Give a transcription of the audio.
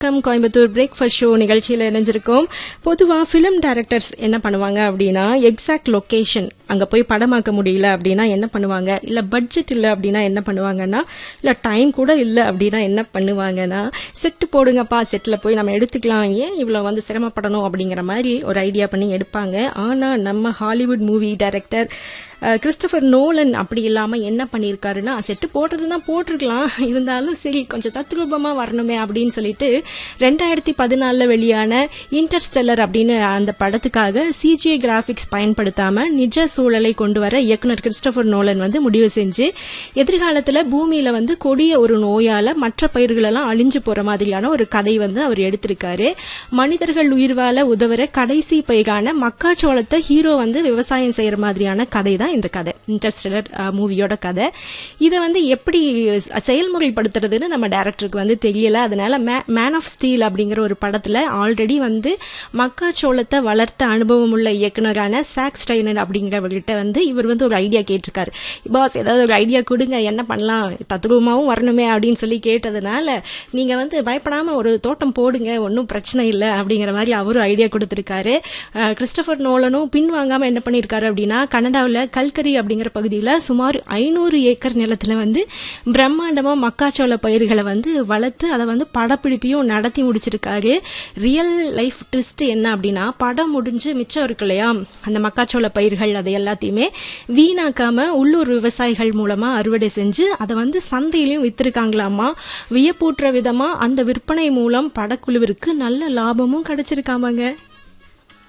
வணக்கம் Coimbatore breakfast show நிகழ்ச்சியில் இணைஞ்சிருக்கோம் பொதுவாக ஃபிலிம் டைரக்டர்ஸ் என்ன பண்ணுவாங்க அப்படின்னா எக்ஸாக்ட் லொக்கேஷன் அங்கே போய் படமாக்க முடியல அப்படின்னா என்ன பண்ணுவாங்க இல்லை பட்ஜெட் இல்லை அப்படின்னா என்ன பண்ணுவாங்கன்னா இல்லை டைம் கூட இல்லை அப்படின்னா என்ன பண்ணுவாங்கன்னா செட்டு போடுங்கப்பா செட்டில் போய் நம்ம எடுத்துக்கலாம் ஏன் இவ்வளோ வந்து சிரமப்படணும் அப்படிங்கிற மாதிரி ஒரு ஐடியா பண்ணி எடுப்பாங்க ஆனால் நம்ம Hollywood movie director Christopher Nolan அப்படி இல்லாமல் என்ன பண்ணியிருக்காருன்னா செட்டு போட்டதுன்னா போட்டிருக்கலாம் இருந்தாலும் சரி கொஞ்சம் தத்ரூபமாக வரணுமே அப்படின்னு சொல்லிட்டு ரெண்டாயிரத்தி பதினாலில் வெளியான இன்டர்ஸ்டெல்லர் அப்படின்னு அந்த படத்துக்காக சிஜிஐ கிராஃபிக்ஸ் பயன்படுத்தாமல் நிஜ சூழலை கொண்டு வர இயக்குனர் கிறிஸ்டபர் நோலன் வந்து முடிவு செஞ்சு எதிர்காலத்தில் பூமியில் வந்து கொடிய ஒரு நோயால் மற்ற பயிர்களெல்லாம் அழிஞ்சு போகிற மாதிரியான ஒரு கதை வந்து அவர் எடுத்திருக்காரு மனிதர்கள் உயிர் வாழ உதவுற கடைசி பயிரான மக்காச்சோளத்தை ஹீரோ வந்து விவசாயம் செய்கிற மாதிரியான கதை தான் இந்த கதை இன்டர்ஸ்டெல்லர் மூவியோட கதை இதை வந்து எப்படி செயல்முறைப்படுத்துறதுன்னு நம்ம டேரக்டருக்கு வந்து தெரியல அதனால மேன் ஆஃப் ஸ்டீல் அப்படிங்கிற ஒரு படத்தில் ஆல்ரெடி வந்து மக்காச்சோளத்தை வளர்த்த அனுபவம் உள்ள இயக்குனரான சாக் ஸ்டைனர் அப்படிங்கிறவர்கிட்ட வந்து இவர் வந்து ஒரு ஐடியா கேட்டிருக்காரு பாஸ் ஏதாவது ஒரு ஐடியா கொடுங்க என்ன பண்ணலாம் தத்ரூபமாகவும் வரணுமே அப்படின்னு சொல்லி கேட்டதுனால நீங்கள் வந்து பயப்படாமல் ஒரு தோட்டம் போடுங்க ஒன்றும் பிரச்சனை இல்லை அப்படிங்கிற மாதிரி அவரும் ஐடியா கொடுத்துருக்காரு கிறிஸ்டபர் நோலனும் பின் வாங்காமல் என்ன பண்ணியிருக்காரு அப்படின்னா கனடாவில் கல்கரி அப்படிங்கிற பகுதியில் சுமார் ஐநூறு ஏக்கர் நிலத்தில் வந்து பிரம்மாண்டமாக மக்காச்சோள பயிர்களை வந்து வளர்த்து அதை வந்து படப்பிடிப்பையும் நடத்தி முடிச்சிருக்காரு ரியல் லைஃப் ட்விஸ்ட் என்ன அப்படின்னா படம் முடிஞ்சு மிச்சம் இருக்கு இல்லையா அந்த மக்காச்சோள பயிர்கள் அதை எல்லாத்தையுமே வீணாக்காம உள்ளூர் விவசாயிகள் மூலமா அறுவடை செஞ்சு அதை வந்து சந்தையிலையும் வித்திருக்காங்களாமா வியப்பூட்டுற விதமா அந்த விற்பனை மூலம் படக்குழுவிற்கு நல்ல லாபமும் கிடைச்சிருக்காமாங்க